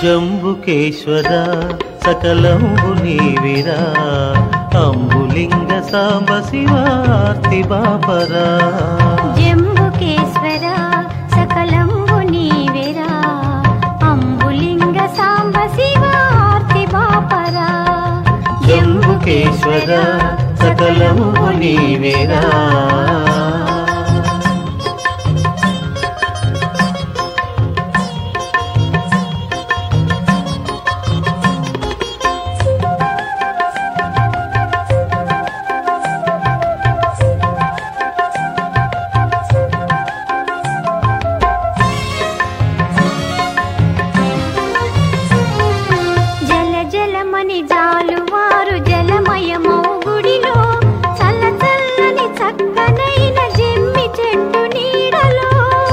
జంబుకేశ్వర సకలంబు నీవిరా అంబులింగ సాంబ శివార్తి బాపరా జంబుకేశ్వర సకలంబు నీవెరా అంబులింగ సాంబ శివార్తి బాపరా జంబుకేశ్వర సకలంబు నీవిరా జల జలమని జాలువారు జలమయమౌ గుడిలో చల్ల చల్లని చక్కనైన జెమ్మి చెట్టు నీడలో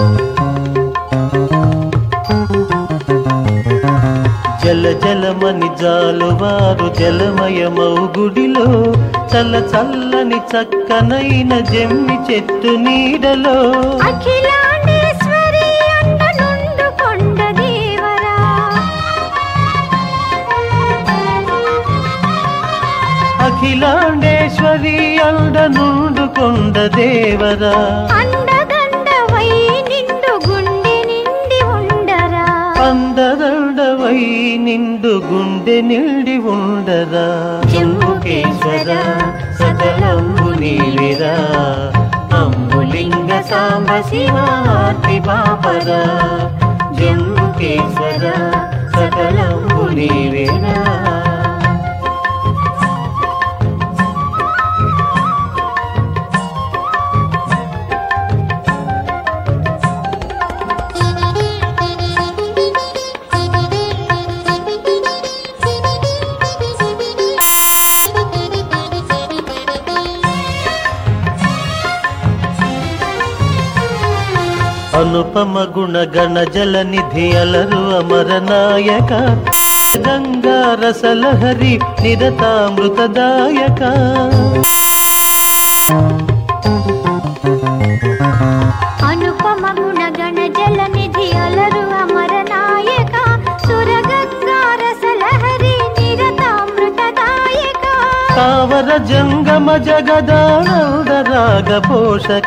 జల జలమని జాలువారు జలమయమౌ గుడిలో చల్ల చల్లని చక్కనైన జమ్మి చెట్టు నీడలో అఖిలాండేశ్వరి అండ నుండు కొండ దేవరా అఖిలాండేశ్వరి అండ నుండు కొండ దేవరా అండదండవై నిండు గుండె నిండి ఉండరా అందరండవై నిండు గుండె నిండి ఉండరా జంబుకేశ్వర సకలంబు నీవిరా అంబులింగ సాంబ శివార్తి బాపరా జంబుకేశ్వర సకలంబు నీవిరా అనుపమ గుణ గణ జల నిధి అలరు అమర నాయక గంగా రసలహరి నిరతామృతదాయక అనుపమ గుణ గణ జల నిధి అలరు అమర నాయక సురగంగారసలహరి నిరతామృతదాయక తావర జంగమ జగదానంద రాగ పోషక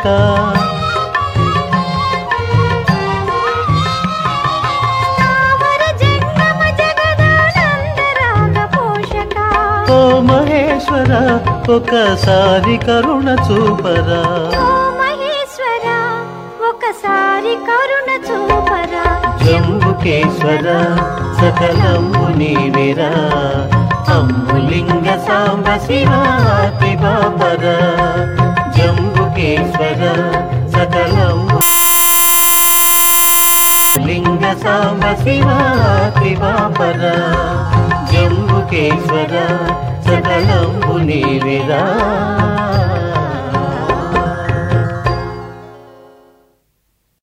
స్థావర జంగమ జగదానంద రాగ పోషక ఓ మహేశ్వర ఒకసారి కరుణ చూపరా ఓ మహేశ్వర ఒకసారి కరుణ చూపరా జంబుకేశ్వర సకలంబు నీవిరా అంబులింగ సాంబ శివాతి బాబర జంబుకేశ్వర సకలంబు లింగ సాంబ శివాతి బాబర జంబుకేశ్వర సకలంబు నీవిరా